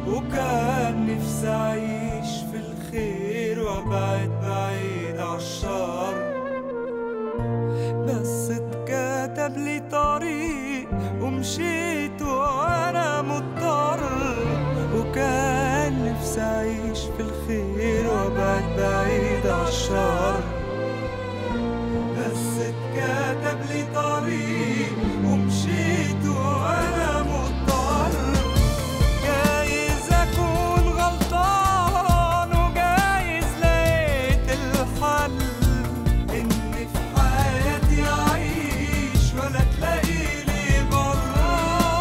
وكان نفسي أعيش في الخير وأبعد بعيد عالشر بس اتكتب لي طريق ومشيت وأنا مضطر وكان نفسي أعيش في الخير وأبعد بعيد عالشر بس اتكتب لي طريق ومشيت وأنا مضطر جايز أكون غلطان وجايز لقيت الحل إن في حياتي أعيش ولا تلاقيلي برا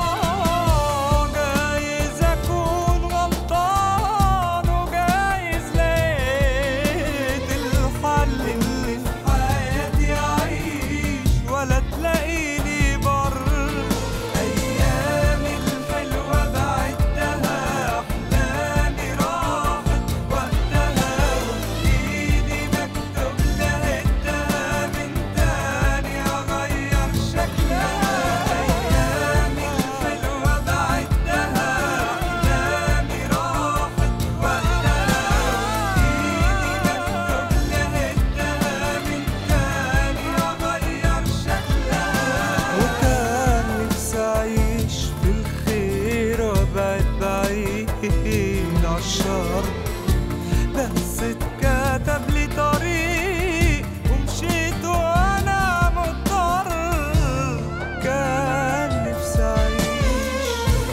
جايز أكون غلطان وجايز لقيت الحل إن في حياتي أعيش ولا تلاقيلي بر أيامي الحلوة بعدها أحلامي راحت وقتها وبإيدي مكتوب لقيتها من تاني أغير شكلها أيامي الحلوة بعدها أحلامي راحت وقتها وبإيدي مكتوب لقيتها من تاني أغير شكلها وكان نفسي أعيش في الخير وأبعد بعيد عالشر بس اتكتب لي طريق ومشيت وأنا مضطر كان نفسي أعيش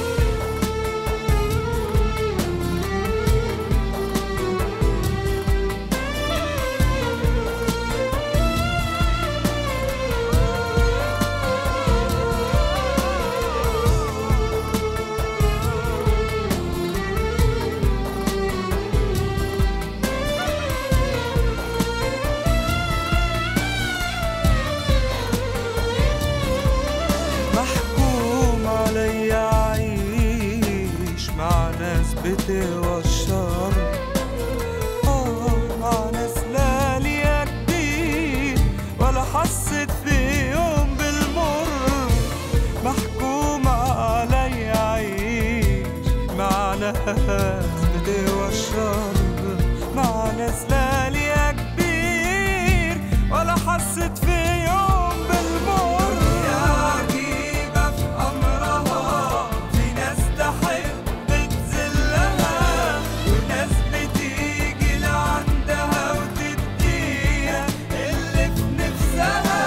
محكوم علي أعيش مع ناس بتوى الشر آه مع ناس لا ليا كبير ولا حسيت في يوم بالمر محكوم علي أعيش مع ناس بتوى الشر مع ناس لا ليا كبير ولا حسيت في يوم بالمر يا عجيبة في أمرها في ناس تحب تذلها وناس بتيجي لعندها وتديها اللي في نفسها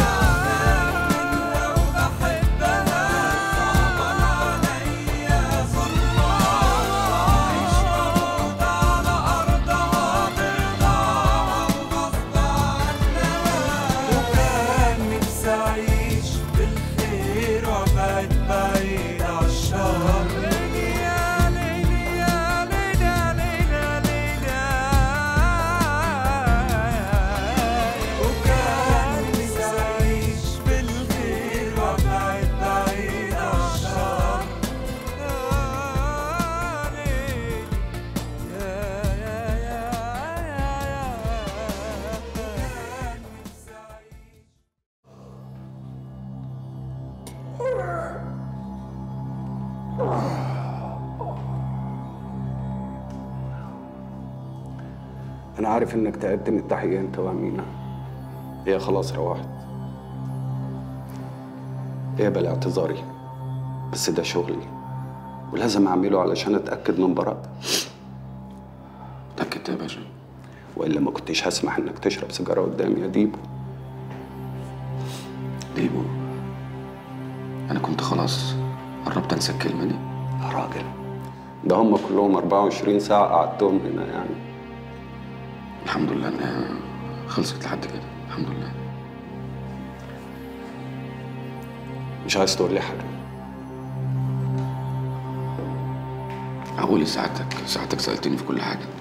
منها وبحبها صعبان عليا ظلمها عيش مفروض على أرضها برضاها وغصب عنها وكان نفسي أعيش بالخير وأبعد بعيد عالشر ليلي يا ليلي يا ليلي يا ليلي يا ليلي وكان نفسي أعيش بالخير وأبعد بعيد عالشر يا ليلي يا يا يا يا يا كان نفسي أعيش أنا عارف إنك تعبت من التحقيق أنت وأمينة هي خلاص روحت اقبل اعتذاري بس ده شغلي ولازم أعمله علشان أتأكد من براءتك اتأكدت يا باشا وإلا ما كنتش هسمح إنك تشرب سيجارة قدامي يا ديبو ديبو أنا كنت خلاص قربت أنسى الكلمة دي يا راجل ده هم كلهم 24 ساعة قعدتهم هنا يعني الحمد لله إنها خلصت لحد كده الحمد لله مش عايز تقول لي حاجة أقول ساعتك ساعتك سألتني في كل حاجة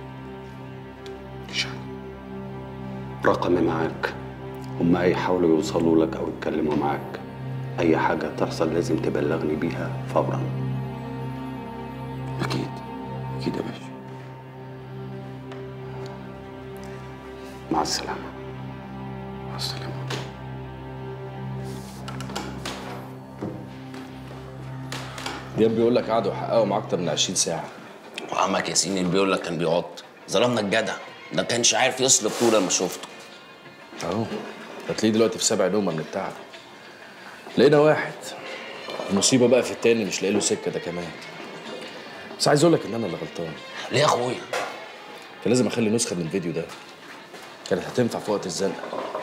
مفيش حاجة رقمي معاك هما هيحاولوا يوصلوا لك أو يتكلموا معاك أي حاجة تحصل لازم تبلغني بيها فورا أكيد أكيد يا باشا مع السلامة مع السلامة دياب بيقول لك قعدوا يحققوا معاه اكتر من 20 ساعه وعمك ياسين اللي بيقول لك كان بيعط ظلمنا الجدع ده كانش عارف يصلب طول لما شفته اهو هتلاقيه دلوقتي في سبع نومه من التعب لقينا واحد المصيبه بقى في التاني مش لاقي له سكه ده كمان بس عايز اقول لك ان انا اللي غلطان ليه يا اخويا كان لازم اخلي نسخه من الفيديو ده كانت هتنفع في وقت الزنقه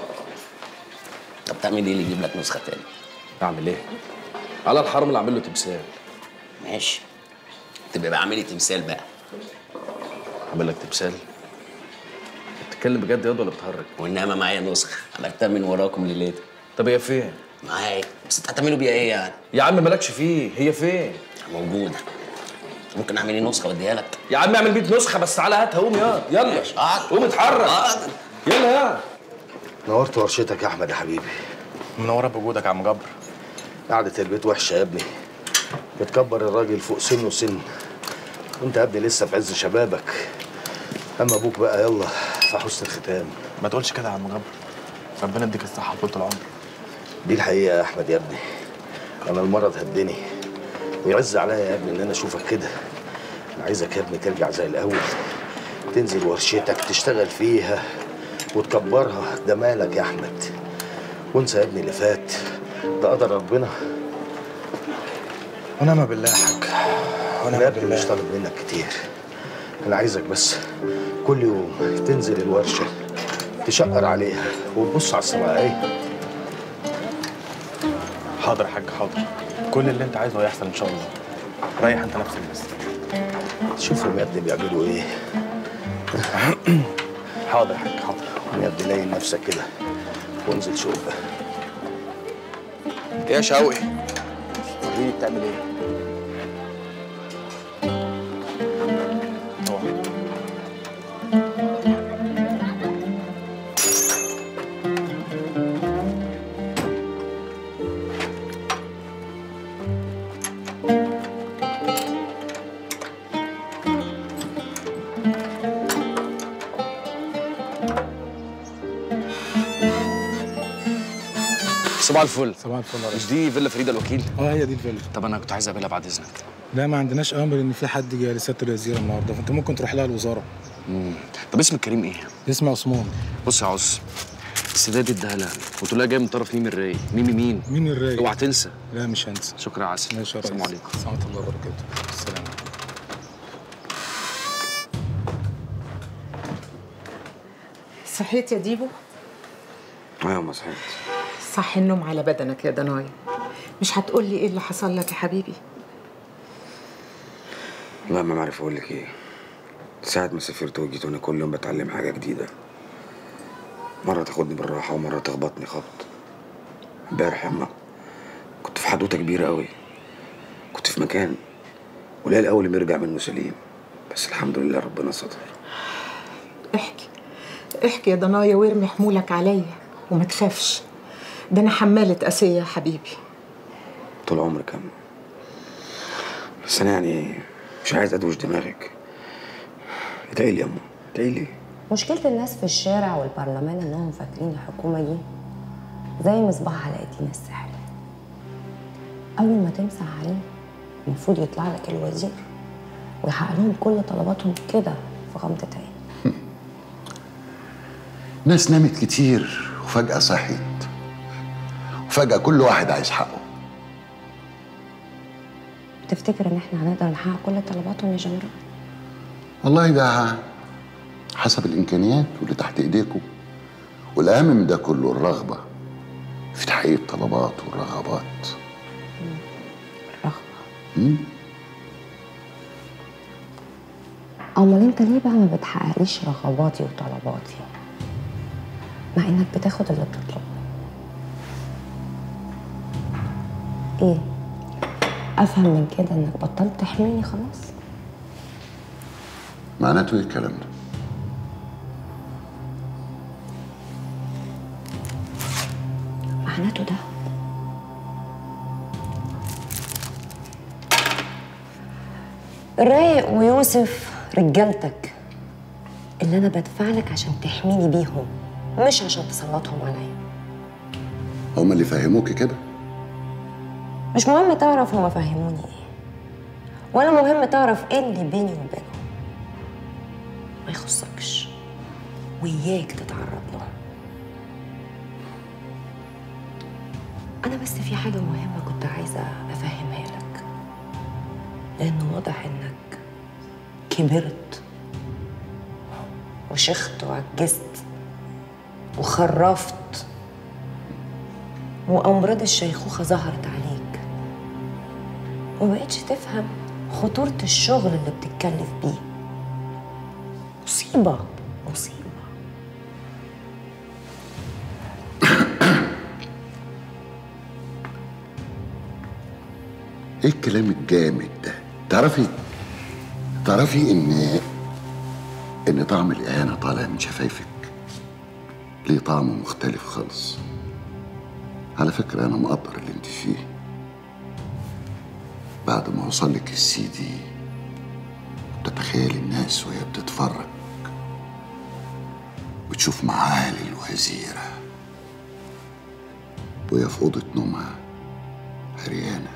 طب تعمل ايه اللي يجيب لك نسخه تاني اعمل ايه على الحرام اللي اعمل له تمثال ماشي تبقى بقى عامل لي تمثال بقى اعمل لك تمثال بتتكلم بجد ياض ولا بتهرج وانما معايا نسخه عملتها من وراكم ليلتها طب هي فين معايا بس انت هتعملوا بيها ايه يعني يا عم مالكش فيه هي فين موجوده ممكن اعمل ايه نسخه واديها لك يا عم اعمل 100 نسخه بس تعالى هاتها قوم يا يلا حاضر. قوم اتحرك حاضر. يلا يا نورت ورشتك يا احمد يا حبيبي منوره بوجودك يا عم جبر قعدة البيت وحشة يا ابني بتكبر الراجل فوق سنه سن وانت يا ابني لسه في عز شبابك اما ابوك بقى يلا في حسن الختام ما تقولش كده يا عم جبر ربنا يديك الصحه وطول العمر دي الحقيقة يا احمد يا ابني انا المرض هدني ويعز عليا يا ابني ان انا اشوفك كده انا عايزك يا ابني ترجع زي الاول تنزل ورشتك تشتغل فيها وتكبرها ده مالك يا احمد وانسى يا ابني اللي فات ده قدر ربنا ونعم بالله يا حاج انا يا ابني مش طالب منك كتير انا عايزك بس كل يوم تنزل الورشه تشقر عليها وتبص على الصناعيه حاضر يا حاج حاضر كل اللي انت عايزه هيحصل ان شاء الله ريح انت نفسك بس شوفهم يا ابني بيعملوا ايه حاضر يا حاج حاضر يا ابني لاين نفسك كده وانزل شوف يا شوقي وريني بتعمل ايه صباح الفل صباح الفل يا مش ريس دي فيلا فريده الوكيل اه هي دي الفيلا طب انا كنت عايز اقابلها بعد اذنك لا ما عندناش امر ان في حد جاي لسياده الوزير النهارده فانت ممكن تروح لها الوزاره طب اسم الكريم ايه اسمي عثمان بص يا عص السداد اداها لها وتقول لها جاي من طرف ميمي الراي ميمي مين مين الراجل اوعى تنسى لا مش هنسى شكرا يا عسل ماشي يا ريس السلام عليكم السلام الله وبركاته السلام صحيت يا ديبو ايوه ما صحيت صح النوم على بدنك يا دنايا مش هتقول لي ايه اللي حصل لك يا حبيبي لا ما بعرف اقول لك ايه ساعة ما سافرت وجيت وانا كل يوم بتعلم حاجة جديدة مرة تاخدني بالراحة ومرة تخبطني خبط امبارح يما كنت في حدوتة كبيرة قوي كنت في مكان قليل قوي اللي بيرجع منه سليم بس الحمد لله ربنا ستر احكي احكي يا دنايا وارمي حمولك عليا وما تخافش ده انا حمالة اسية يا حبيبي طول عمرك يما بس انا يعني مش عايز ادوش دماغك ادعي لي يما ادعي لي مشكلة الناس في الشارع والبرلمان انهم فاكرين الحكومة دي زي مصباح علاء الدين السحري أول ما تمسح عليه المفروض يطلع لك الوزير ويحقق لهم كل طلباتهم كده في غمضة عين ناس نامت كتير وفجأة صحيت وفجأة كل واحد عايز حقه تفتكر ان احنا هنقدر نحقق كل طلباتهم يا جنرال والله ده حسب الإمكانيات واللي تحت إيديكم والأهم من ده كله الرغبة في تحقيق الطلبات والرغبات الرغبة مم؟ امال انت ليه بقى ما بتحققليش رغباتي وطلباتي مع انك بتاخد اللي بتطلبه ايه افهم من كده انك بطلت تحميني خلاص معناته إيه الكلام ده؟ معناته ده رايق ويوسف رجالتك اللي انا بدفع لك عشان تحميني بيهم مش عشان تسلطهم عليا هما اللي فهموكي كده؟ مش مهم تعرف هما فهموني ايه ولا مهم تعرف ايه اللي بيني وبينهم ما يخصكش وياك تتعرض له انا بس في حاجه مهمه كنت عايزه افهمها لك لانه واضح انك كبرت وشخت وعجزت وخرفت وأمراض الشيخوخة ظهرت عليك ومبقتش تفهم خطورة الشغل اللي بتتكلف بيه مصيبة مصيبة ايه الكلام الجامد ده تعرفي تعرفي ان ان طعم الاهانه طالع من شفايفك ليه طعم مختلف خالص على فكره انا مقدر اللي انت فيه بعد ما وصل لك السي دي تتخيل الناس وهي بتتفرج بتشوف معالي الوزيره وهي في اوضه نومها عريانه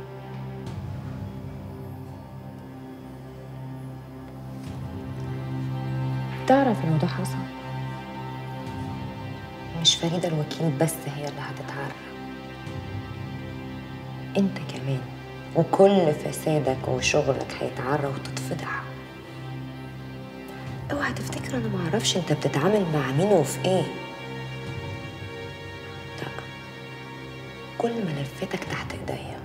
تعرف لو ده حصل مش فريدة الوكيل بس هي اللي هتتعرى انت كمان وكل فسادك وشغلك هيتعرى وتتفضح اوعى تفتكر انا معرفش انت بتتعامل مع مين وفي ايه لا كل ملفاتك تحت ايديا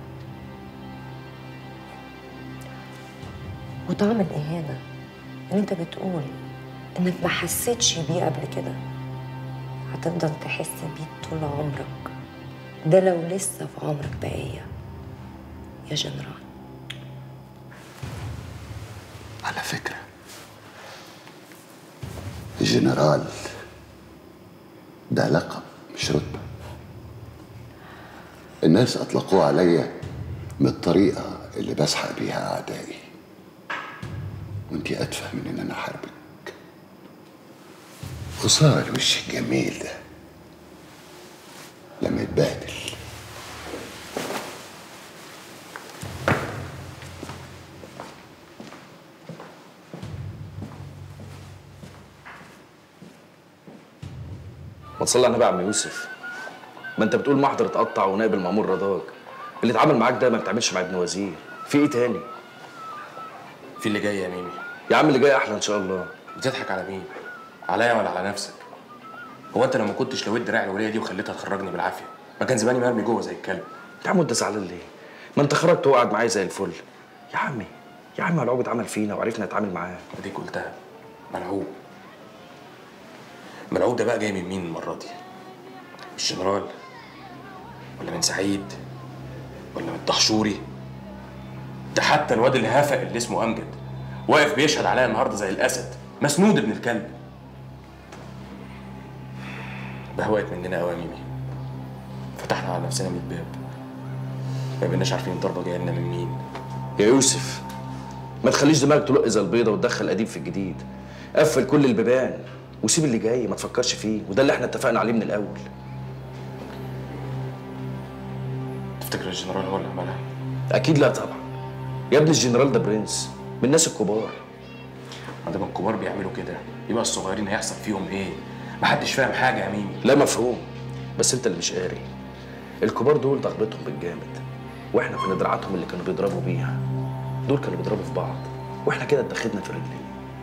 وطعم الاهانه ان انت بتقول انك ما حسيتش بيه قبل كده هتفضل تحس بيه طول عمرك ده لو لسه في عمرك بقية يا جنرال على فكرة الجنرال ده لقب مش رتبة الناس أطلقوه عليا من الطريقة اللي بسحق بيها أعدائي وانتي أتفه من إن أنا أحاربك خسارة الوش الجميل ده لما يتبهدل ما تصلي على النبي يا عم يوسف ما انت بتقول محضر اتقطع ونائب المأمور رضاك اللي اتعامل معاك ده ما بتعملش مع ابن وزير في ايه تاني في اللي جاي يا ميمي يا عم اللي جاي احلى ان شاء الله بتضحك على مين عليا ولا على نفسك هو انت لو ما كنتش لويت دراع الوليه دي وخليتها تخرجني بالعافيه ما كان زماني مرمي جوه زي الكلب يا عم انت زعلان ليه ما انت خرجت وقعد معايا زي الفل يا عمي يا عم العوب اتعمل فينا وعرفنا نتعامل معاه اديك قلتها ملعوب ملعوب ده بقى جاي من مين المره دي الجنرال ولا من سعيد ولا من الدهشوري ده حتى الواد الهفق اللي اسمه امجد واقف بيشهد عليا النهارده زي الاسد مسنود ابن الكلب بهوقت مننا قوي يا ميمي فتحنا على نفسنا 100 باب ما بقيناش عارفين الضربه جايه لنا من مين يا يوسف ما تخليش دماغك تلق زي البيضه وتدخل القديم في الجديد قفل كل البيبان وسيب اللي جاي ما تفكرش فيه وده اللي احنا اتفقنا عليه من الاول تفتكر الجنرال هو اللي عملها اكيد لا طبعا يا ابني الجنرال ده برنس من الناس الكبار ما دام الكبار بيعملوا كده يبقى الصغيرين هيحصل فيهم ايه محدش فاهم حاجه يا ميمي لا مفهوم بس انت اللي مش قاري الكبار دول ضربتهم بالجامد واحنا كنا دراعاتهم اللي كانوا بيضربوا بيها دول كانوا بيضربوا في بعض واحنا كده اتخذنا في رجلين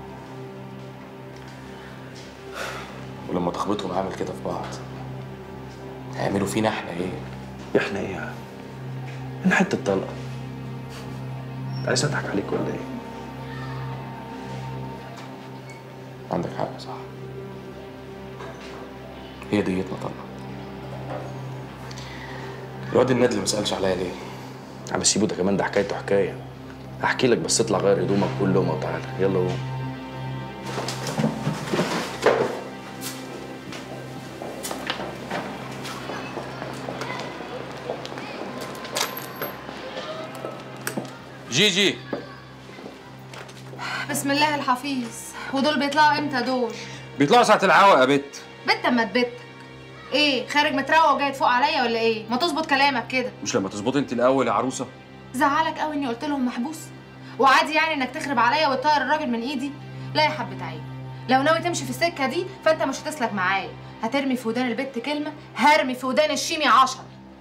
ولما تخبطهم عامل كده في بعض هيعملوا فينا احنا ايه احنا ايه يعني احنا حته طلقه انت عايز اضحك عليك ولا ايه عندك حق صح هي ديتنا طبعا الواد النادي اللي ما سالش عليا ليه عم سيبه ده كمان ده حكايته حكايه هحكي لك بس اطلع غير هدومك كل يوم وتعالى يلا قوم جيجي بسم الله الحفيظ ودول بيطلعوا امتى دول بيطلعوا ساعة العوق يا بت بت ما تبتك ايه خارج متروق وجاي تفوق عليا ولا ايه ما تظبط كلامك كده مش لما تظبطي انت الأول يا عروسة زعلك قوي اني قلت لهم محبوس وعادي يعني انك تخرب عليا وتطير الراجل من ايدي لا يا حبة عين لو ناوي تمشي في السكه دي فانت مش هتسلك معايا هترمي في ودان البت كلمه هرمي في ودان الشيمي عشر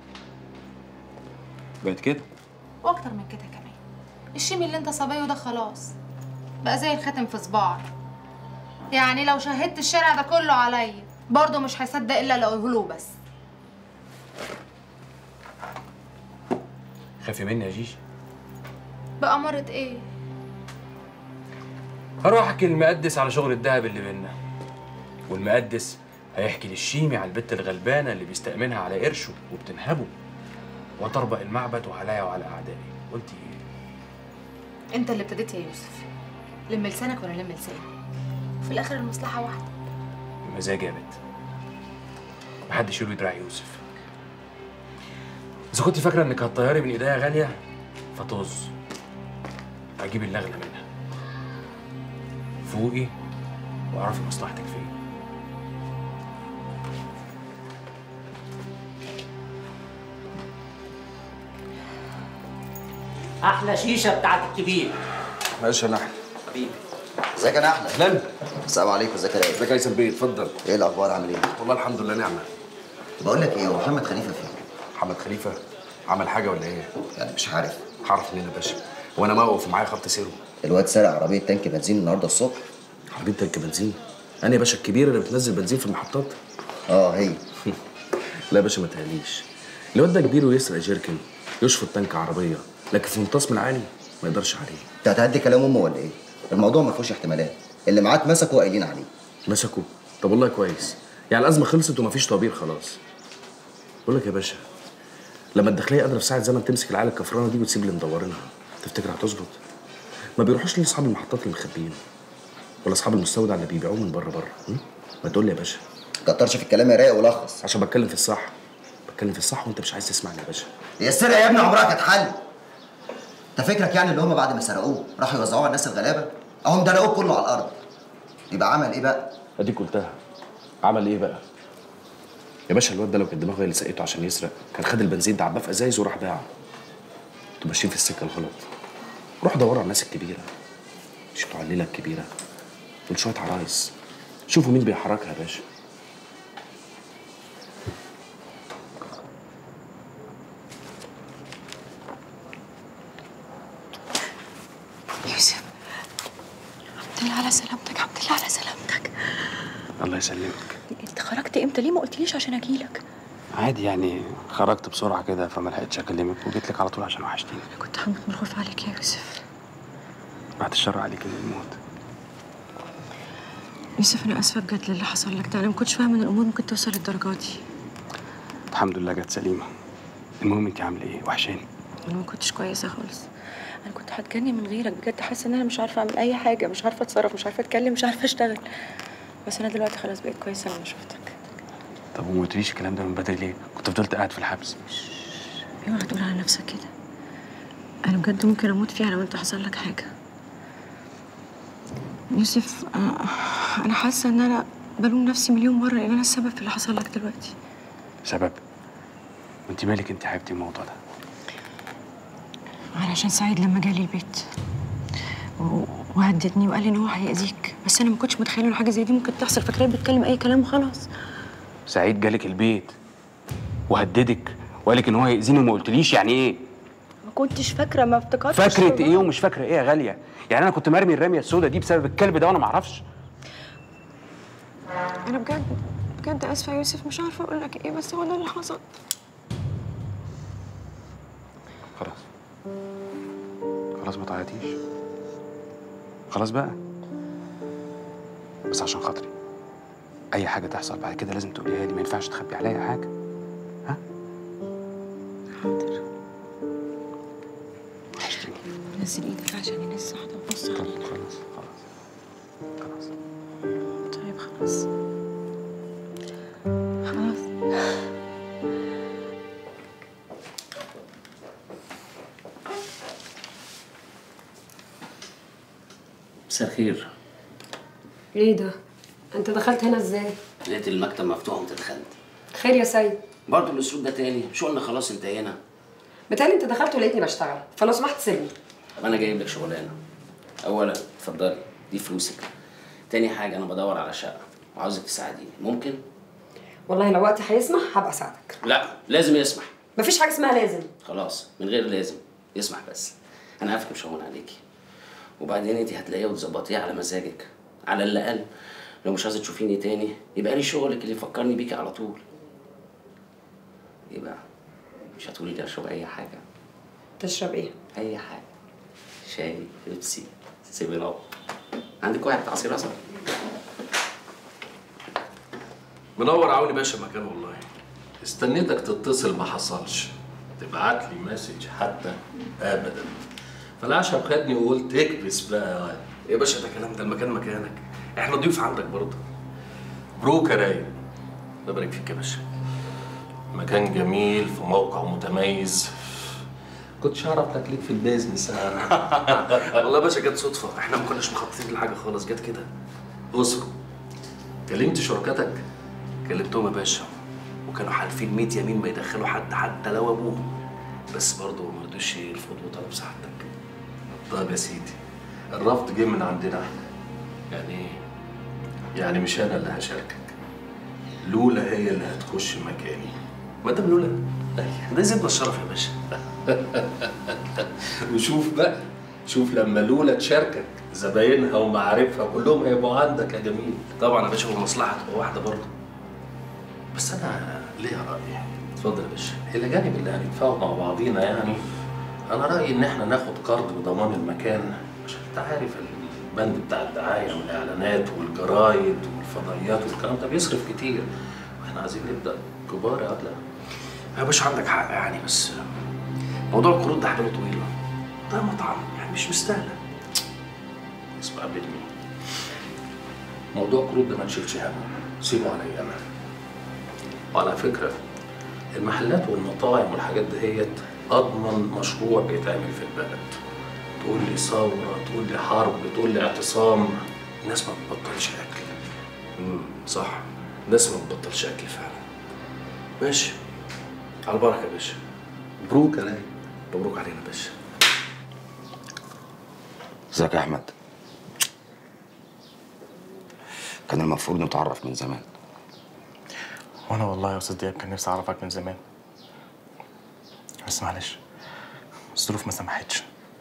بقت كده واكتر من كده كمان الشيمي اللي انت صبيه ده خلاص بقى زي الخاتم في صباعك يعني لو شهدت الشارع ده كله عليا برضه مش هيصدق الا لو اقوله له بس خافي مني يا جيجي بأمارة ايه هروح احكي للمقدس على شغل الذهب اللي بينا والمقدس هيحكي للشيمي على البت الغلبانه اللي بيستأمنها على قرشه وبتنهبه وتربق المعبد وعليا وعلى اعدائي قلت ايه انت اللي ابتديت يا يوسف لم لسانك وانا لم لساني في الاخر المصلحه واحده المزاج يا بت محدش يلوي دراع يوسف اذا كنت فاكره انك هتطيري من ايديا غاليه فطز هجيب اللغله منها فوقي واعرفي مصلحتك فين احلى شيشه بتاعت الكبير ماشي يا نحل حبيبي ازيك يا احمد اهلا السلام عليكم ازيك يا رايق ازيك يا هيثم بيه اتفضل ايه الاخبار عامل ايه والله الحمد لله نعمه بقول لك ايه هو محمد خليفه فين محمد خليفه عمل حاجه ولا ايه يعني مش عارف هعرف منين يا باشا وانا موقف معايا خط سيره الواد سرق عربيه تانك بنزين النهارده الصبح عربيه تانك بنزين انا يا باشا الكبيره اللي بتنزل بنزين في المحطات اه هي لا يا باشا ما تهيأليش الواد ده كبير ويسرق جيركن يشفط تانك عربيه لكن في منتصف عالي ما يقدرش عليه انت هتهدي كلام امه ولا ايه الموضوع ما فيهوش احتمالات اللي معاك مسكوا قايلين عليه مسكوا طب والله كويس يعني الازمه خلصت ومفيش طوابير خلاص بقول لك يا باشا لما الداخليه قادره في ساعه زمن تمسك العيال الكفرانه دي وتسيب اللي مدورينها تفتكر هتظبط ما بيروحوش ليه اصحاب المحطات اللي مخبيين ولا اصحاب المستودع اللي بيبيعوه من بره بره م? ما تقول لي يا باشا كترش في الكلام يا رايق ولخص عشان بتكلم في الصح بتكلم في الصح وانت مش عايز تسمعني يا باشا هي السرقه يا ابني عمرها كانت حل انت فكرك يعني اللي هم بعد ما سرقوه راحوا يوزعوه على الناس الغلابه اهم دلقوه كله على الارض يبقى عمل ايه بقى اديك قلتها عمل ايه بقى يا باشا الواد ده لو كان دماغه هي اللي سقيته عشان يسرق كان خد البنزين ده عباه في ازايز وراح باعه انتوا ماشيين في السكه الغلط روح دوروا على الناس الكبيره مش بتوع الليله الكبيره دول شويه عرايس شوفوا مين بيحركها يا باشا يوسف الحمد لله على سلامتك الحمد لله على سلامتك الله يسلمك انت خرجت امتى ليه ما قلتليش عشان اجيلك عادي يعني خرجت بسرعه كده فما لحقتش اكلمك وجيت لك على طول عشان وحشتيني كنت هموت من الخوف عليك يا يوسف بعد الشر عليك من الموت يوسف انا اسفه بجد للي حصل لك ده انا ما كنتش فاهمه ان الامور ممكن توصل للدرجه دي الحمد لله جت سليمه المهم انت عامله ايه وحشاني انا ما كنتش كويسه خالص انا كنت هتجنن من غيرك بجد حاسه ان انا مش عارفه اعمل اي حاجه مش عارفه اتصرف مش عارفه اتكلم مش عارفه اشتغل بس انا دلوقتي خلاص بقيت كويسه لما شفتك طب وما قلتليش الكلام ده من بدري ليه كنت فضلت قاعد في الحبس اوعى تقول على نفسك كده انا بجد ممكن اموت فيها لو انت حصل لك حاجه يوسف انا انا حاسه ان انا بلوم نفسي مليون مره ان انا السبب في اللي حصل لك دلوقتي سبب وانت مالك انت حبيبتي الموضوع ده علشان سعيد لما جالي البيت و- وهددني وقال لي ان هو هيأذيك بس انا ما كنتش متخيله ان حاجه زي دي ممكن تحصل فاكراه بيتكلم اي كلام وخلاص سعيد جالك البيت وهددك وقالك ان هو هيأذيني وما قلتليش يعني ايه ما كنتش فاكره ما افتكرتش فاكرة ايه ومش فاكرة ايه يا غالية يعني انا كنت مرمي الرمية السوداء دي بسبب الكلب ده وانا ما اعرفش انا بجد بجد اسفه يا يوسف مش عارفه اقول لك ايه بس هو ده اللي حصل خلاص خلاص ما تعيطيش خلاص بقى بس عشان خاطري اي حاجة تحصل بعد كده لازم تقوليها لي ما ينفعش تخبي عليا حاجة نزل ايدك عشان ينزل واحده بص عليك خلاص خلاص خلاص طيب خلاص خلاص مساء الخير ايه ده؟ انت دخلت هنا ازاي؟ لقيت المكتب مفتوح وانت دخلت خير يا سيد برضه الاسلوب ده تاني مش قلنا خلاص انتهينا بتهيألي انت دخلت ولقيتني بشتغل فلو سمحت سيبني طب انا جايب لك شغلانه اولا اتفضلي دي فلوسك تاني حاجه انا بدور على شقه وعاوزك تساعديني ممكن والله لو وقتي هيسمح هبقى اساعدك لا لازم يسمح مفيش حاجه اسمها لازم خلاص من غير لازم يسمح بس انا عارفك مش هون عليكي وبعدين انت هتلاقيها وتظبطيها على مزاجك على الاقل لو مش عايزه تشوفيني تاني يبقى لي شغلك اللي يفكرني بيكي على طول يبقى مش هتقولي لي اشرب اي حاجه تشرب ايه اي حاجه شاي بيبسي سيفن اب عندك واحد عصير قصب منور عوني باشا مكان والله استنيتك تتصل ما حصلش تبعت لي مسج حتى ابدا فالعشم خدني وقلت اكبس بقى يا واد يا باشا ده كلام ده المكان مكانك احنا ضيوف عندك برضه مبروك يا رايق الله يبارك فيك يا باشا مكان جميل في موقع متميز كنتش اعرف تكليف في البيزنس والله يا باشا جت صدفه احنا ما كناش مخططين لحاجه خالص جت كده اسره كلمت شركتك كلمتهم يا باشا وكانوا حالفين 100 يمين ما يدخلوا حد حتى لو ابوه بس برضه ما رضوش يرفضوا طلب سعادتك طيب يا سيدي الرفض جه من عندنا احنا يعني يعني مش انا اللي هشاركك لولا هي اللي هتخش مكاني مدام لولا ده يزيدنا الشرف يا باشا وشوف بقى شوف لما لولا تشاركك زباينها ومعارفها كلهم هيبقوا عندك يا جميل طبعا يا باشا والمصلحه تبقى واحده برضه بس انا ليا راي اتفضل يا باشا الى جانب اللي هندفعه مع بعضينا يعني انا رايي ان احنا ناخد قرض بضمان المكان عشان انت عارف البند بتاع الدعايه والاعلانات والجرايد والفضائيات والكلام ده بيصرف كتير واحنا عايزين نبدا كبار يا ولا يا باشا عندك حق يعني بس موضوع القروض ده حباله طويله ده مطعم يعني مش مستاهله اسمع مني موضوع قروض ده ما تشيلش همه سيبه عليا انا وعلى فكره المحلات والمطاعم والحاجات دهيت اضمن مشروع بيتعمل في البلد تقول لي ثوره تقول لي حرب تقول لي اعتصام الناس ما بتبطلش اكل امم صح الناس ما بتبطلش اكل فعلا ماشي على البركه يا باشا مبروك يا راي مبروك علينا يا باشا ازيك يا احمد كان المفروض نتعرف من زمان وانا والله يا استاذ دياب كان نفسي اعرفك من زمان بس معلش الظروف ما سمحتش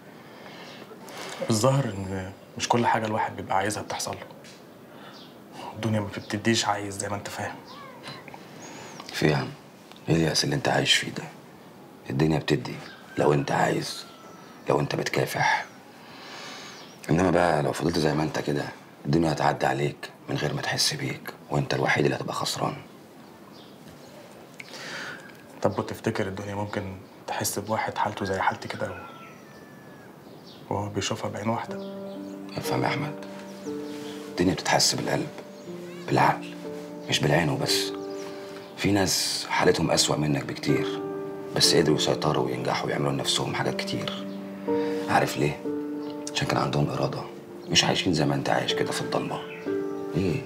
الظاهر ان مش كل حاجه الواحد بيبقى عايزها بتحصل له الدنيا ما بتديش عايز زي ما انت فاهم في يا عم ايه اليأس اللي انت عايش فيه ده الدنيا بتدي لو انت عايز لو انت بتكافح انما بقى لو فضلت زي ما انت كده الدنيا هتعدي عليك من غير ما تحس بيك وانت الوحيد اللي هتبقى خسران طب وتفتكر الدنيا ممكن تحس بواحد حالته زي حالتي كده و- وهو بيشوفها بعين واحده افهم يا احمد الدنيا بتتحس بالقلب بالعقل مش بالعين وبس في ناس حالتهم أسوأ منك بكتير بس قدروا يسيطروا وينجحوا ويعملوا لنفسهم حاجات كتير عارف ليه؟ عشان كان عندهم إرادة مش عايشين زي ما أنت عايش كده في الضلمة إيه؟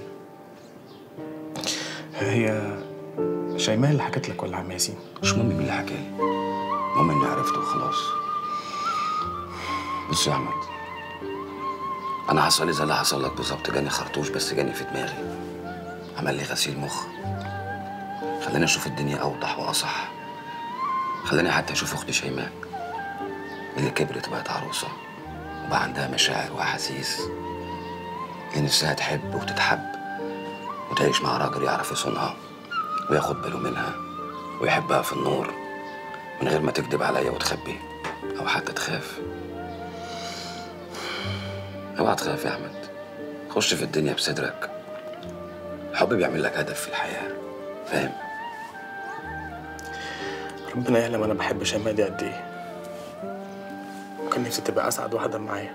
هي شيماء اللي حكت لك ولا عم ياسين؟ مش مهم مين اللي حكالي المهم إني عرفته وخلاص بص يا أحمد أنا حصل لي زي اللي حصل لك بالظبط جاني خرطوش بس جاني في دماغي عمل لي غسيل مخ خلاني أشوف الدنيا أوضح وأصح خلاني حتى أشوف أختي شيماء اللي كبرت وبقت عروسة وبقى عندها مشاعر وأحاسيس اللي نفسها تحب وتتحب وتعيش مع راجل يعرف يصونها وياخد باله منها ويحبها في النور من غير ما تكذب عليا وتخبي أو حتى تخاف اوعى تخاف يا أحمد خش في الدنيا بصدرك الحب بيعمل لك هدف في الحياة فاهم؟ ربنا يعلم انا بحب شيماء دي قد ايه وكان نفسي تبقى اسعد واحده معايا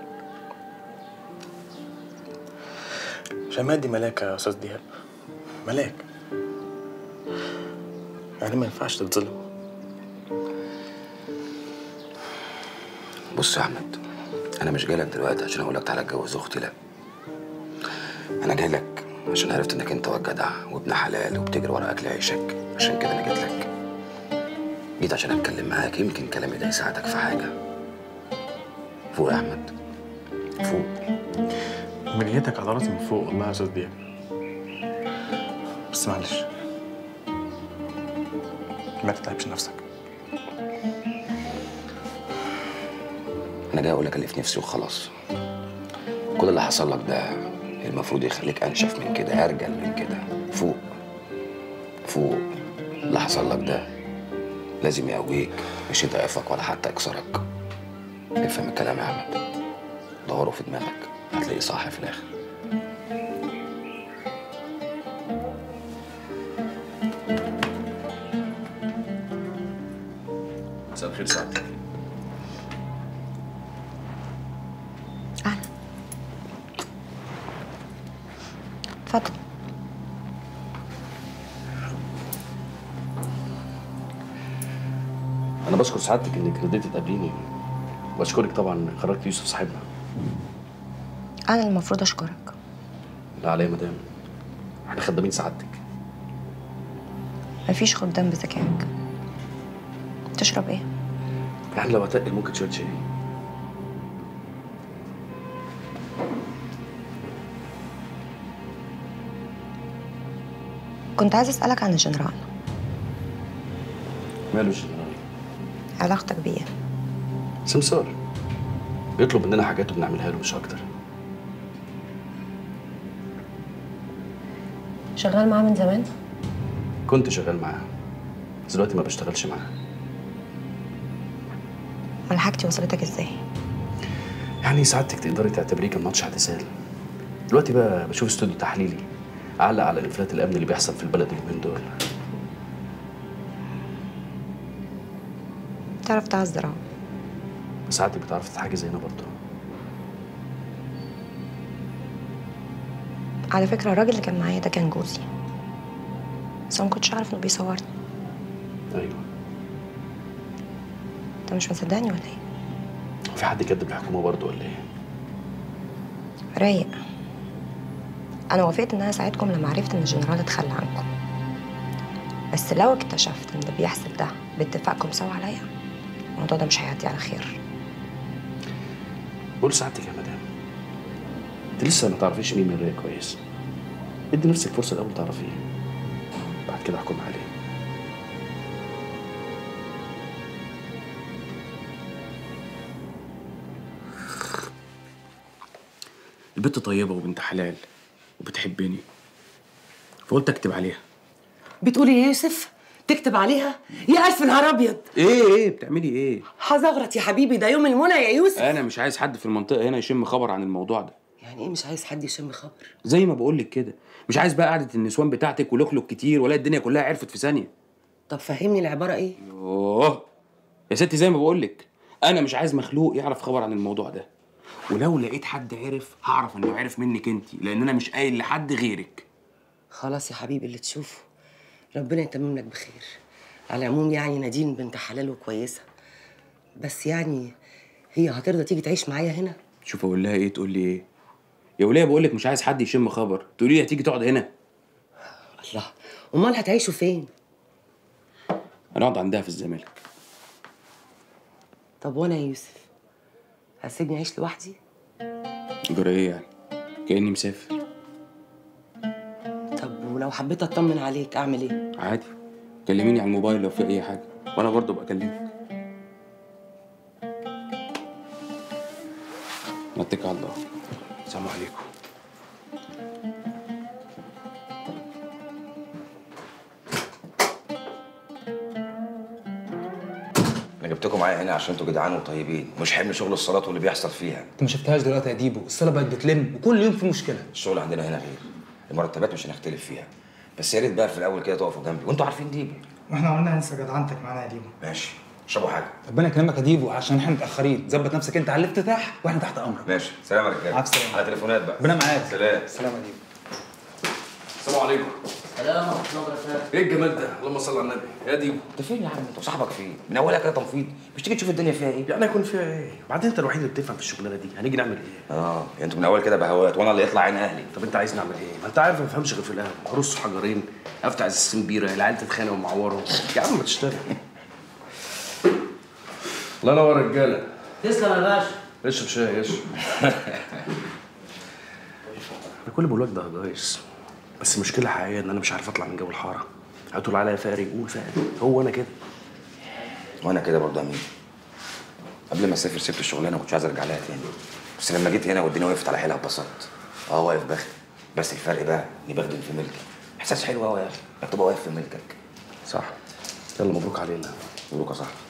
شيماء دي ملاكه يا استاذ دياب ملاك يعني ما ينفعش تتظلم بص يا أحمد أنا مش جاي لك دلوقتي عشان أقول لك تعالى اتجوز أختي لا أنا جاي لك عشان عرفت إنك أنت واد جدع وابن حلال وبتجري ورا أكل عيشك عشان كده أنا جيت لك جيت عشان أتكلم معاك يمكن كلامي ده يساعدك في حاجة فوق يا احمد فوق منيتك على راسي من فوق والله يا استاذ دياب بس معلش ما تتعبش نفسك انا جاي اقول لك اللي في نفسي وخلاص كل اللي حصل لك ده المفروض يخليك انشف من كده ارجل من كده فوق فوق اللي حصل لك ده لازم يقويك مش يضعفك ولا حتى يكسرك افهم الكلام يا احمد دوره في دماغك هتلاقيه صح في الاخر مساء الخير سعادتك اتفضل انا بشكر سعادتك انك رضيتي تقابليني واشكرك طبعا انك خرجت يوسف صاحبنا انا المفروض اشكرك لا عليا يا مدام احنا خدامين سعادتك مفيش خدام بذكائك تشرب ايه يعني لو هتقل ممكن شويه شاي كنت عايزه اسالك عن الجنرال ماله الجنرال علاقتك بيه سمسار بيطلب مننا حاجات وبنعملها له مش اكتر شغال معاه من زمان كنت شغال معاه بس دلوقتي ما بشتغلش معاه ولا حاجتي وصلتك ازاي يعني سعادتك تقدري تعتبريه كان ماتش اعتزال دلوقتي بقى بشوف استوديو تحليلي اعلق على الانفلات الامني اللي بيحصل في البلد اليومين دول تعرف تعذر اهو بس سعادتك بتعرفي تتحاجزي هنا برضه على فكره الراجل اللي كان معايا ده كان جوزي بس أنا ما كنتش اعرف انه بيصورني ايوه انت مش مصدقني ولا ايه في حد كدب الحكومه برضه ولا ايه رايق انا وافقت ان انا اساعدكم لما عرفت ان الجنرال اتخلى عنكم بس لو اكتشفت ان اللي بيحصل ده باتفاقكم سوا عليا الموضوع ده مش هيعدي على خير بقول سعادتك يا مدام انت لسه ما تعرفيش مين من ريا كويس ادي نفسك فرصه الاول تعرفيه بعد كده احكم عليه البت طيبة وبنت حلال وبتحبني فقلت اكتب عليها بتقولي ايه يا يوسف؟ تكتب عليها؟ يا ألف نهار أبيض ايه ايه بتعملي ايه؟ هزغرط يا حبيبي ده يوم المنى يا يوسف انا مش عايز حد في المنطقة هنا يشم خبر عن الموضوع ده يعني ايه مش عايز حد يشم خبر؟ زي ما بقول لك كده مش عايز بقى قعدة النسوان بتاعتك ولخلق كتير ولا الدنيا كلها عرفت في ثانية طب فهمني العبارة ايه؟ اوه يا ستي زي ما بقول لك انا مش عايز مخلوق يعرف خبر عن الموضوع ده ولو لقيت حد عرف هعرف انه عرف منك انت لان انا مش قايل لحد غيرك خلاص يا حبيبي اللي تشوفه ربنا يتمم لك بخير على العموم يعني نادين بنت حلال وكويسة بس يعني هي هترضى تيجي تعيش معايا هنا؟ شوف اقول لها ايه تقول لي ايه يا وليه بقول لك مش عايز حد يشم خبر تقولي لي هتيجي تقعد هنا الله امال هتعيشوا فين؟ هنقعد عندها في الزمالك طب وانا يا يوسف هسيبني اعيش لوحدي؟ جرى ايه يعني كاني مسافر طب ولو حبيت اطمن عليك اعمل ايه؟ عادي كلميني على الموبايل لو في اي حاجه وانا برضه بكلمك نتكل على الله السلام عليكم انا جبتكم معايا هنا عشان انتوا جدعان وطيبين مش حمل شغل الصلاه واللي بيحصل فيها انت ما شفتهاش دلوقتي يا ديبو الصاله بقت بتلم وكل يوم في مشكله الشغل عندنا هنا غير المرتبات مش هنختلف فيها بس يا ريت بقى في الاول كده تقفوا جنبي وانتوا عارفين ديبو واحنا قلنا ننسى جدعنتك معانا يا ديبو ماشي اشربوا حاجه ربنا يكرمك يا ديبو عشان احنا متاخرين ظبط نفسك انت على الافتتاح واحنا تحت امرك ماشي سلام يا رجاله عكس سلام. على تليفونات بقى ربنا معاك سلام سلام يا ديبو السلام عليكم سلام ورحمه الله وبركاته ايه الجمال ده اللهم صل على النبي يا ديبو انت فين يا عم انت وصاحبك فين من اولها كده تنفيض مش تيجي تشوف الدنيا فيها ايه يعني هيكون فيها ايه بعدين انت الوحيد اللي بتفهم في الشغلانه دي هنيجي نعمل ايه اه يعني انتوا من اول كده بهوات وانا اللي يطلع عين اهلي طب انت عايز نعمل ايه ما انت عارف ما بفهمش غير في القهوه ارص حجرين افتح ازازتين بيره العيال تتخانق ومعورهم يا عم ما تشتغل الله ينور يا رجاله تسلم يا باشا اشرب شاي اشرب انا كل ما الواد ده جايز بس المشكله الحقيقيه ان انا مش عارف اطلع من جو الحاره هتقول عليا فقري قول فقري هو انا كده وانا كده برضه يا امين قبل ما اسافر سبت الشغلانه ما كنتش عايز ارجع لها تاني بس لما جيت هنا والدنيا وقفت على حيلها اتبسطت اه واقف بخدم بس الفرق بقى اني بخدم في ملكي احساس حلو قوي يا اخي انك تبقى واقف في ملكك صح يلا مبروك علينا مبروك يا صاحبي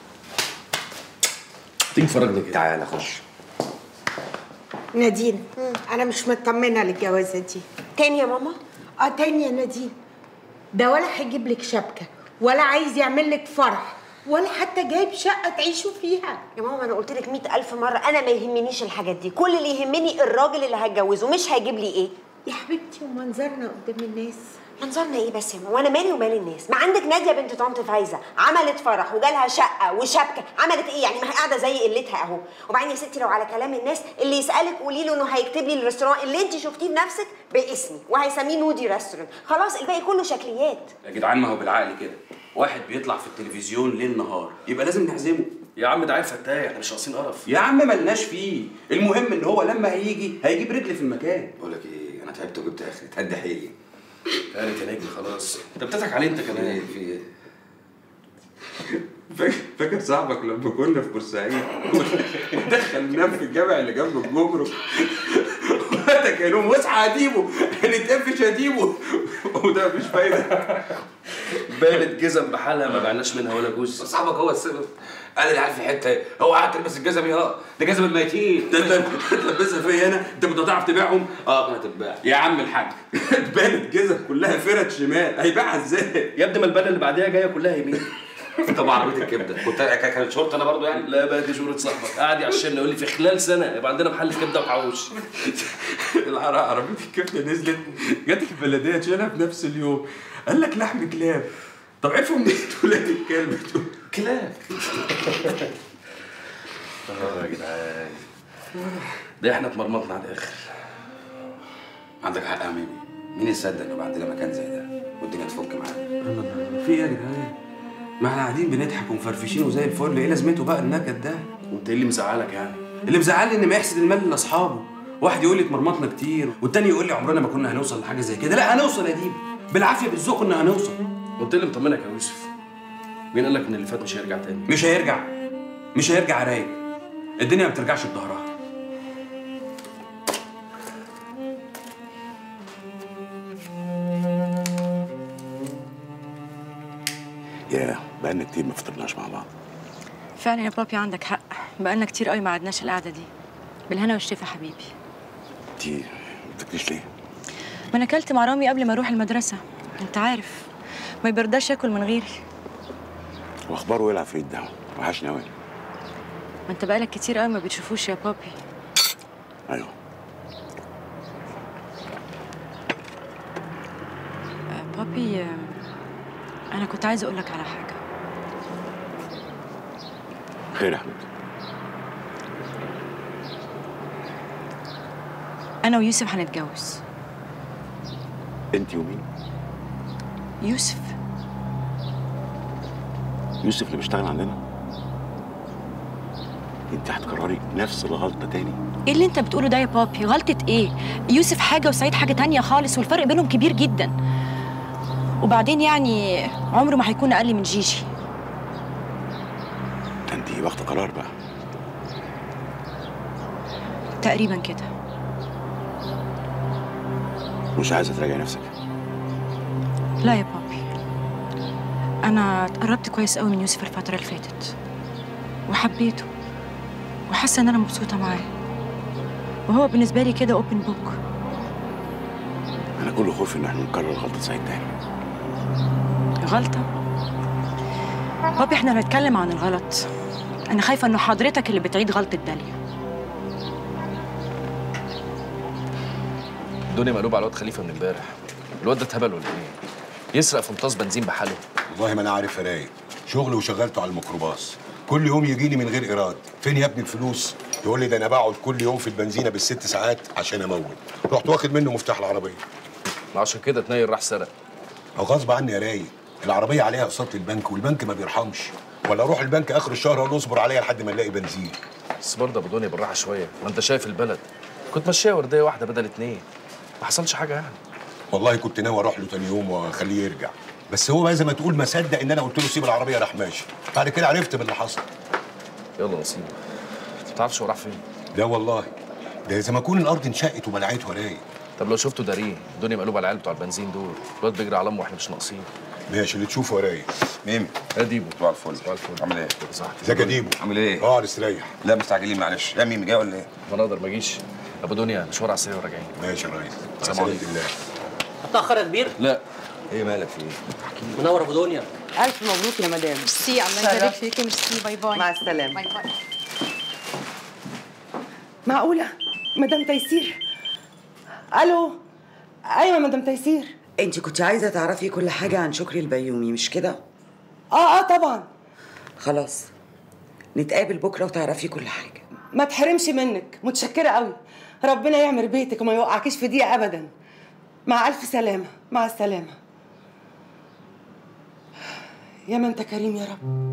تيجي تفرجني كده تعالى خش نادين انا مش مطمنه للجوازه دي تاني يا ماما اه تاني يا نادين ده ولا هيجيب لك شبكه ولا عايز يعمل لك فرح ولا حتى جايب شقه تعيشوا فيها يا ماما انا قلت لك 100000 مره انا ما يهمنيش الحاجات دي كل اللي يهمني الراجل اللي هتجوزه مش هيجيب لي ايه يا حبيبتي ومنظرنا قدام الناس منظرنا ايه بس يا ماما وانا مالي ومال الناس ما عندك ناديه بنت طنط فايزه عملت فرح وجالها شقه وشبكه عملت ايه يعني ما هي قاعده زي قلتها اهو وبعدين يا ستي لو على كلام الناس اللي يسالك قولي له انه هيكتب لي الريستوران اللي انت شفتيه بنفسك باسمي وهيسميه نودي ريستوران خلاص الباقي كله شكليات يا جدعان ما هو بالعقل كده واحد بيطلع في التلفزيون ليل نهار يبقى لازم نعزمه يا عم ده عيل فتاح احنا مش ناقصين قرف يا عم ملناش فيه المهم ان هو لما هيجي هيجيب رجل في المكان بقول لك ايه انا تعبت وجبت اخري تهدي حيلي قالت يا نجم خلاص انت بتضحك عليه انت كمان في ايه فاكر فاكر صاحبك لما كنا في بورسعيد ودخلناه في الجامع اللي جنب الجمرك وقتك يا نوم واصحى هديبه هنتقفش هديبه وده مش فايده بانت جزم بحالها ما بعناش منها ولا جزء صاحبك هو السبب قال العيال في حته هو قاعد تلبس الجزم اه ده جزم الميتين ده انت تلبسها فيا انا انت كنت هتعرف تبيعهم اه ما تتباع يا عم الحاج اتبانت جزم كلها فرد شمال هيبيعها ازاي يا ابني ما البلد اللي بعديها جايه كلها يمين طب عربيه الكبده كنت كانت شرطه انا برضو يعني لا بقى دي شهرة صاحبك قاعد يعشمني يقول لي في خلال سنه يبقى عندنا محل كبده وحوش العر- عربيه الكبده نزلت جت البلديه تشيلها في نفس اليوم قال لك لحم كلاب طب عرفوا منين ولاد الكلب دول كلاب اه يا جدعان ده احنا اتمرمطنا على الاخر عندك حق يا ميمي مين يصدق انه يبقى عندنا مكان زي ده والدنيا تفك معانا في ايه يا جدعان ما احنا قاعدين بنضحك ومفرفشين وزي الفل ايه لازمته بقى النكد ده وانت ايه اللي مزعلك يعني اللي مزعلني ان ما يحسد المال لاصحابه واحد يقول لي اتمرمطنا كتير والتاني يقول لي عمرنا ما كنا هنوصل لحاجه زي كده لا هنوصل يا ديب بالعافيه بالذوق ان هنوصل قلت لي مطمنك يا يوسف مين قال لك ان اللي فات مش هيرجع تاني مش هيرجع مش هيرجع رايق الدنيا ما بترجعش بظهرها يا بقالنا كتير ما فطرناش مع بعض فعلا يا بابي عندك حق بقالنا كتير قوي ما قعدناش القعده دي بالهنا والشفا حبيبي انت ما بتاكليش ليه؟ ما انا اكلت مع رامي قبل ما اروح المدرسه انت عارف ما يبرداش ياكل من غيري واخباره ايه العفريت ده؟ وحشني قوي ما انت بقالك كتير قوي ما بتشوفوش يا بابي ايوه آه، بابي آه، انا كنت عايزه اقول لك على حاجه خير يا حبيبتي انا ويوسف هنتجوز انت ومين؟ يوسف يوسف اللي بيشتغل عندنا انت هتكرري نفس الغلطه تاني ايه اللي انت بتقوله ده يا بابي غلطه ايه يوسف حاجه وسعيد حاجه تانية خالص والفرق بينهم كبير جدا وبعدين يعني عمره ما هيكون اقل من جيجي ده انت واخده قرار بقى تقريبا كده مش عايزه تراجعي نفسك لا يا بابي انا اتقربت كويس قوي من يوسف الفتره اللي فاتت وحبيته وحاسه ان انا مبسوطه معاه وهو بالنسبه لي كده اوبن بوك انا كل خوفي ان احنا نكرر غلطه سعيد تاني غلطه بابي احنا بنتكلم عن الغلط انا خايفه انه حضرتك اللي بتعيد غلطه داليا الدنيا مقلوبه على الواد خليفه من امبارح الواد ده اتهبل ولا ايه؟ يسرق في مطاس بنزين بحاله والله ما انا عارف يا رايق شغل وشغلته على الميكروباص كل يوم يجي لي من غير ايراد فين يا ابني الفلوس يقول لي ده انا بقعد كل يوم في البنزينه بالست ساعات عشان امول رحت واخد منه مفتاح العربيه عشان كده اتنيل راح سرق او غصب عني يا رايق العربيه عليها اقساط البنك والبنك ما بيرحمش ولا اروح البنك اخر الشهر اقول له اصبر عليا لحد ما نلاقي بنزين بس برضه ابو دنيا بالراحه شويه ما انت شايف البلد كنت ماشيه ورديه واحده بدل اتنين ما حصلش حاجه يعني والله كنت ناوي اروح له تاني يوم واخليه يرجع بس هو بقى زي ما تقول ما صدق ان انا قلت له سيب العربيه راح ماشي بعد كده عرفت باللي حصل يلا نصيب انت ما تعرفش هو راح فين لا والله ده زي ما يكون الارض انشقت وبلعته ورايا طب لو شفته داريه الدنيا مقلوبه على العيال بتوع البنزين دول الواد بيجري على امه واحنا مش ناقصين ماشي اللي تشوفه ورايا ميم يا ديبو صباح الفل صباح الفل عامل ايه؟ ازيك يا ديبو عامل ايه؟ اقعد استريح لا مستعجلين معلش لا ميم جاي ولا ايه؟ ما اقدر ما اجيش ابو دنيا مشوار على السريع وراجعين ماشي يا ريس السلام سلامة عليكم الله اتاخر يا كبير لا ايه مالك في ايه؟ منور ابو دنيا الف مبروك يا مدام ميرسي الله يبارك فيكي ميرسي باي باي مع السلامه باي باي معقوله مدام تيسير الو ايوه مدام تيسير انت كنت عايزه تعرفي كل حاجه عن شكري البيومي مش كده اه اه طبعا خلاص نتقابل بكره وتعرفي كل حاجه ما تحرمش منك متشكره قوي ربنا يعمر بيتك وما يوقعكيش في دقيقه ابدا مع الف سلامه مع السلامه يا ما انت كريم يا رب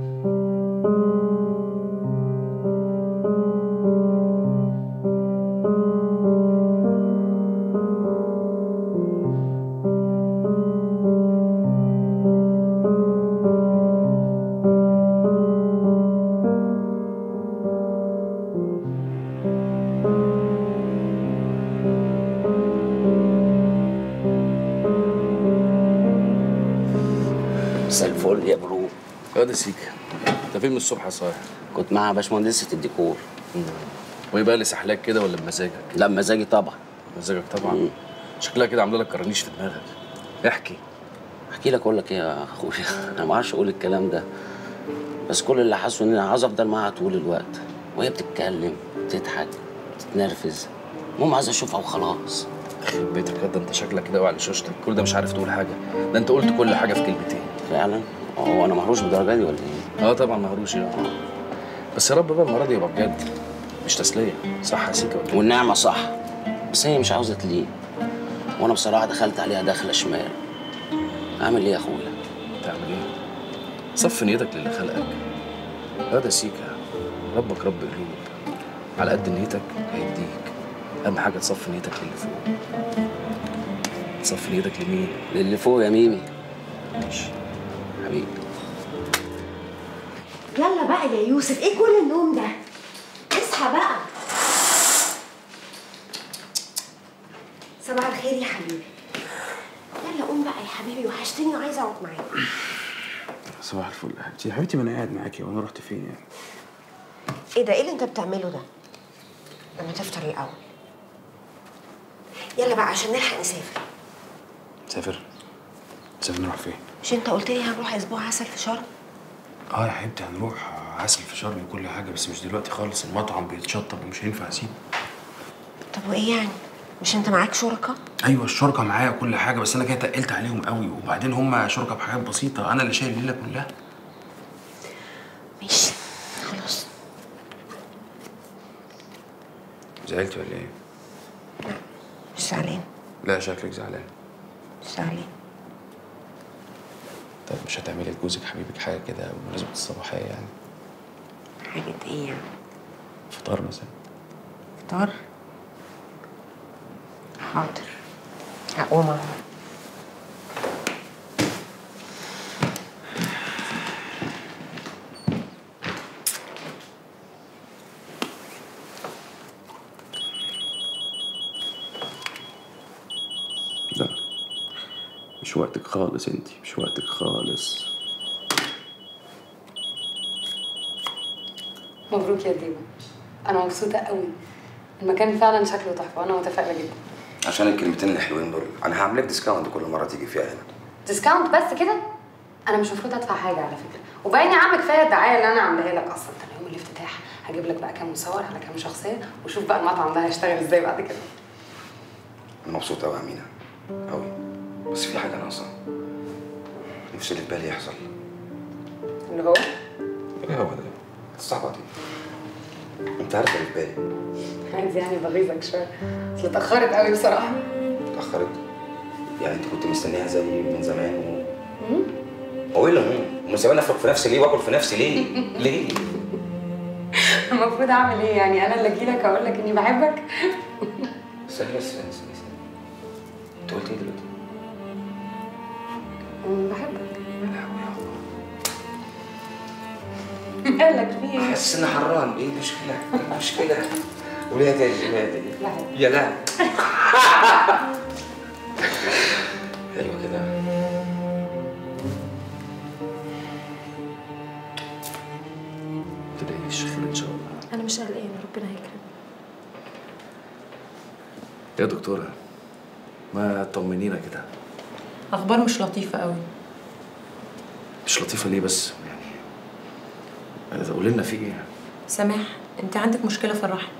مساء الفل يا برو يا ده سيكا انت فين من الصبح يا صاحبي كنت مع باشمهندسة الديكور وايه بقى اللي سحلاك كده ولا بمزاجك؟ لا مزاجي طبعا مزاجك طبعا شكلها كده عامله لك كرانيش في دماغك احكي احكي لك اقول لك ايه يا اخويا انا ما اعرفش اقول الكلام ده بس كل اللي حاسه ان انا عاوز افضل معاها طول الوقت وهي بتتكلم تضحك تتنرفز المهم عايز اشوفها وخلاص يخرب بيتك يا ده انت شكلك كده واقع لشوشتك كل ده مش عارف تقول حاجه ده انت قلت كل حاجه في كلمتين فعلا هو انا مهروش بالدرجه دي ولا ايه؟ اه طبعا مهروش يعني بس يا رب بقى المره دي يبقى بجد مش تسليه صح يا سيكا ولا إيه؟ والنعمه صح بس هي مش عاوزه تليه وانا بصراحه دخلت عليها دخله شمال اعمل ايه يا اخويا؟ تعمل ايه؟ صف نيتك للي خلقك هذا سيكا ربك رب قلوب على قد نيتك هيديك اهم حاجه تصفي نيتك للي فوق تصفي نيتك لمين؟ للي فوق يا ميمي ماشي حبيبي يلا بقى يا يوسف ايه كل النوم ده اصحى بقى صباح الخير يا حبيبي يلا قوم بقى يا حبيبي وحشتني وعايزه اقعد معاك صباح الفل يا حبيبتي يا حبيبتي ما انا قاعد معاكي وانا رحت فين يعني ايه ده ايه اللي انت بتعمله ده لما تفطر الاول يلا بقى عشان نلحق نسافر سافر سافر نروح فين مش انت قلت لي هنروح اسبوع عسل في شرم اه يا حبيبتي هنروح عسل في شرم وكل حاجه بس مش دلوقتي خالص المطعم بيتشطب ومش هينفع اسيب طب وايه يعني مش انت معاك شركاء ايوه الشركه معايا وكل حاجه بس انا كده تقلت عليهم قوي وبعدين هم شركه بحاجات بسيطه انا اللي شايل الليله كلها ماشي خلاص زعلت ولا ايه مش زعلان لا شكلك زعلان مش زعلان طب مش هتعملي لجوزك حبيبك حاجه كده بمناسبه الصباحيه يعني حاجة ايه يعني فطار مثلا فطار حاضر هقوم اهو لا مش وقتك خالص انت مش وقتك خالص مبروك يا ديما انا مبسوطه قوي المكان فعلا شكله تحفه وانا متفائله جدا عشان الكلمتين الحلوين دول انا هعمل لك ديسكاونت كل مره تيجي فيها هنا ديسكاونت بس كده انا مش المفروض ادفع حاجه على فكره وباين يا عم كفايه الدعايه اللي انا عاملاها لك اصلا ده يوم الافتتاح هجيب لك بقى كام مصور على كام شخصيه وشوف بقى المطعم ده هيشتغل ازاي بعد كده انا مبسوط قوي يا امينه قوي بس في حاجه ناقصه نفسي اللي في بالي يحصل اللي هو ايه هو ده تستعبطي انت عارفه اللي في بالي عايز يعني بغيظك شويه اصل اتاخرت قوي بصراحه اتاخرت يعني انت كنت مستنيها زي من زمان و... هو ايه اللي هم؟ هم سايباني افرق في نفسي ليه واكل في نفسي ليه؟ ليه؟ المفروض اعمل ايه يعني انا اللي اجيلك اقول لك اني بحبك استني بس استني استني استني انت قلت ايه دلوقتي؟ أمم، بحبك مالك في ايه حاسس اني حران ايه المشكلة؟ ايه المشكلة؟ قوليها تاني قوليها تاني لا يا لا حلوة كده تلاقيش خير ان شاء الله انا مش قلقانه ربنا هيكرم يا دكتورة ما طمنينا كده اخبار مش لطيفه قوي مش لطيفة ليه بس يعني قولي لنا في ايه سماح انت عندك مشكله في الرحم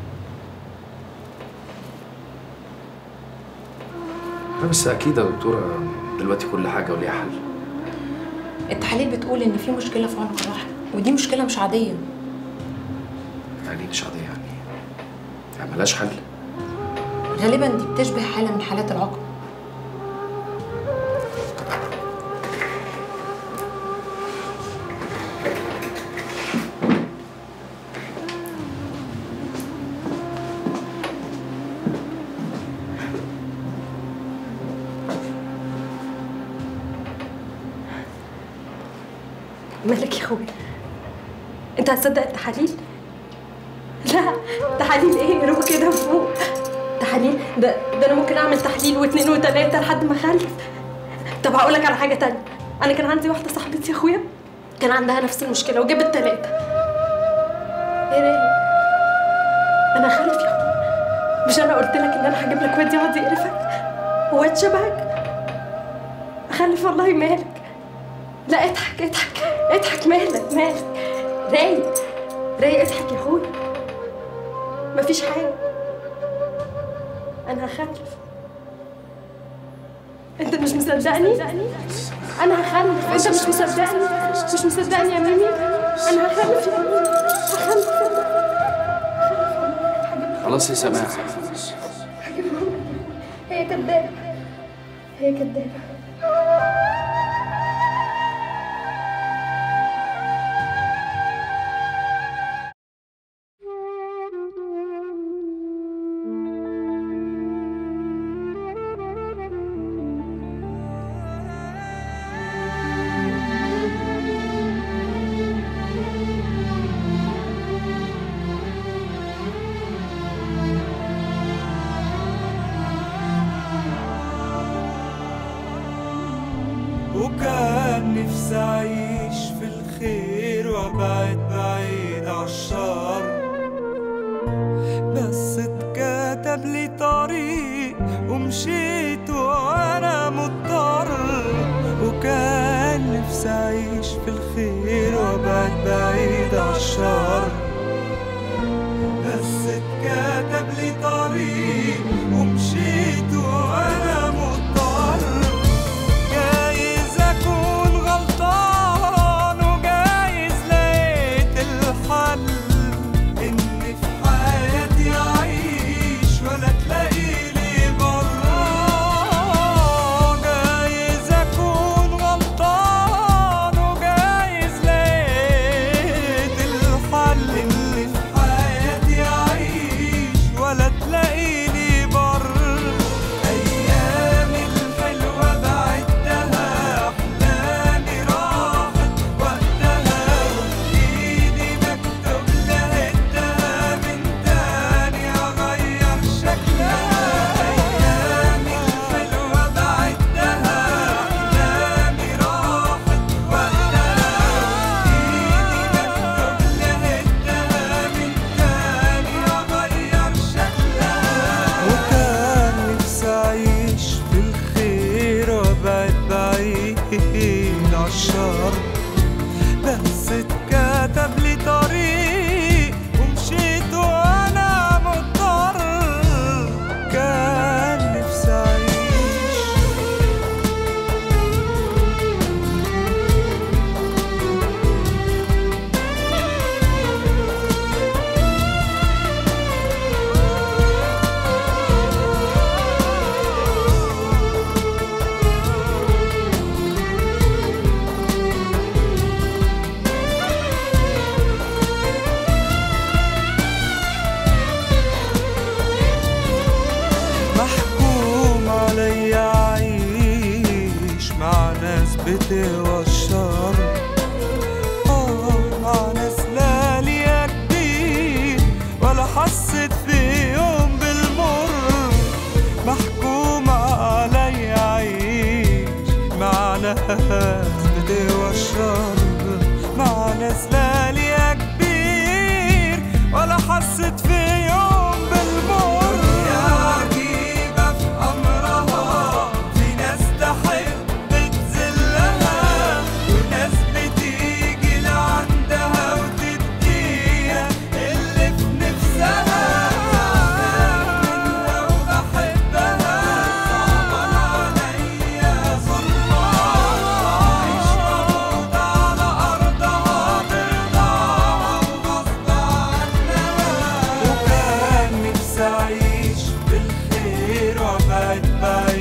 لا بس اكيد يا دكتورة دلوقتي كل حاجة وليها حل التحاليل بتقول ان في مشكله في عنق الرحم ودي مشكله مش عاديه يعني مش عادية يعني يعني ملهاش حل غالبا دي بتشبه حاله من حالات العقم مالك يا اخويا انت هتصدق التحاليل لا تحاليل ايه روح كده فوق تحاليل ده ده انا ممكن اعمل تحليل واثنين وثلاثه لحد ما اخلف طب هقول لك على حاجه تانية انا كان عندي واحده صاحبتي يا اخويا كان عندها نفس المشكله وجابت ثلاثه ايه ده انا هخلف يا اخويا مش انا قلت لك ان انا هجيب لك واد يقعد يقرفك واد شبهك اخلف والله مالك لا اضحك اضحك اضحك مالك مالك رايق رايق اضحك يا اخويا مفيش حاجة أنا هخلف أنت مش مصدقني؟ أنا هخلف أنت مش مصدقني؟ مش مصدقني يا ميمي؟ أنا هخلف يا ميمي هخلف خلاص يا سماح هي كدابة هي كدابة وكان نفسي أعيش في الخير وأبعد بعيد عالشر بس اتكتب لي طريق ومشيت وأنا مضطر وكان نفسي أعيش في الخير وأبعد بعيد عالشر بس اتكتب لي طريق ومشيت وأنا مضطر جايز أكون غلطان وجايز لقيت الحل إن في حياتي أعيش ولا تلاقيلي برا جايز أكون غلطان وجايز لقيت الحل إن في حياتي أعيش ولا تلاقيلي برا بعيد